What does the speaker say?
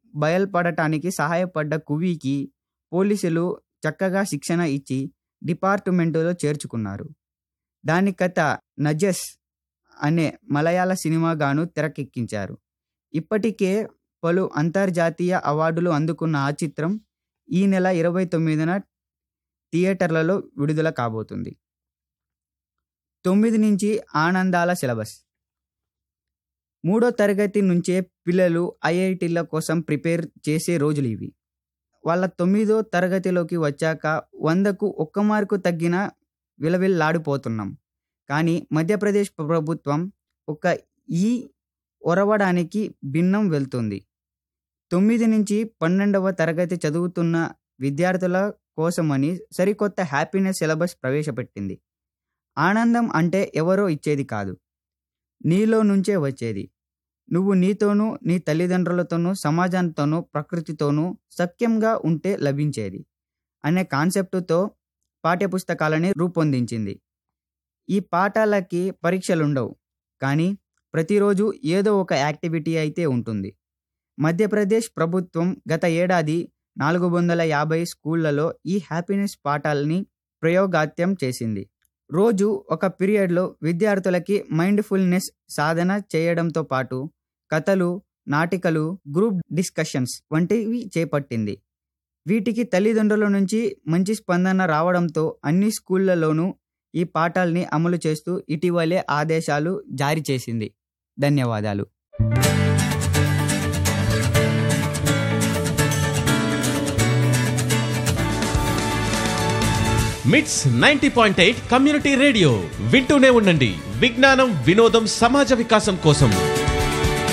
బయల్పడటానికి సహాయపడ్డ కువీకి పోలీసులు చక్కగా శిక్షణ ఇచ్చి డిపార్ట్మెంటులో చేర్చుకున్నారు దాని కథ నజస్ అనే మలయాళ సినిమాగాను తెరకెక్కించారు ఇప్పటికే పలు అంతర్జాతీయ అవార్డులు అందుకున్న ఆ చిత్రం ఈ నెల ఇరవై తొమ్మిదిన థియేటర్లలో విడుదల కాబోతుంది తొమ్మిది నుంచి ఆనందాల సిలబస్ మూడో తరగతి నుంచే పిల్లలు ఐఐటీల కోసం ప్రిపేర్ చేసే రోజులు ఇవి వాళ్ళ తొమ్మిదో తరగతిలోకి వచ్చాక వందకు ఒక్క మార్కు తగ్గిన విలవిల్లాడిపోతున్నాం కానీ మధ్యప్రదేశ్ ప్రభుత్వం ఒక ఈ ఒరవడానికి భిన్నం వెళ్తుంది తొమ్మిది నుంచి పన్నెండవ తరగతి చదువుతున్న విద్యార్థుల కోసమని సరికొత్త హ్యాపీనెస్ సిలబస్ ప్రవేశపెట్టింది ఆనందం అంటే ఎవరో ఇచ్చేది కాదు నీలో నుంచే వచ్చేది నువ్వు నీతోనూ నీ తల్లిదండ్రులతోనూ సమాజంతోనూ ప్రకృతితోనూ సఖ్యంగా ఉంటే లభించేది అనే కాన్సెప్టుతో పాఠ్యపుస్తకాలని రూపొందించింది ఈ పాఠాలకి పరీక్షలుండవు కానీ ప్రతిరోజు ఏదో ఒక యాక్టివిటీ అయితే ఉంటుంది మధ్యప్రదేశ్ ప్రభుత్వం గత ఏడాది నాలుగు వందల యాభై స్కూళ్లలో ఈ హ్యాపీనెస్ పాఠాలని ప్రయోగాత్యం చేసింది రోజు ఒక పీరియడ్లో విద్యార్థులకి మైండ్ఫుల్నెస్ సాధన చేయడంతో పాటు కథలు నాటికలు గ్రూప్ డిస్కషన్స్ వంటివి చేపట్టింది వీటికి తల్లిదండ్రుల నుంచి మంచి స్పందన రావడంతో అన్ని స్కూళ్లలోనూ ఈ పాఠాల్ని అమలు చేస్తూ ఇటీవలే ఆదేశాలు జారీ చేసింది ధన్యవాదాలు MITS ninety point eight community radio వింటూనే ఉండండి విజ్ఞానం వినోదం సమాజ వికాసం కోసం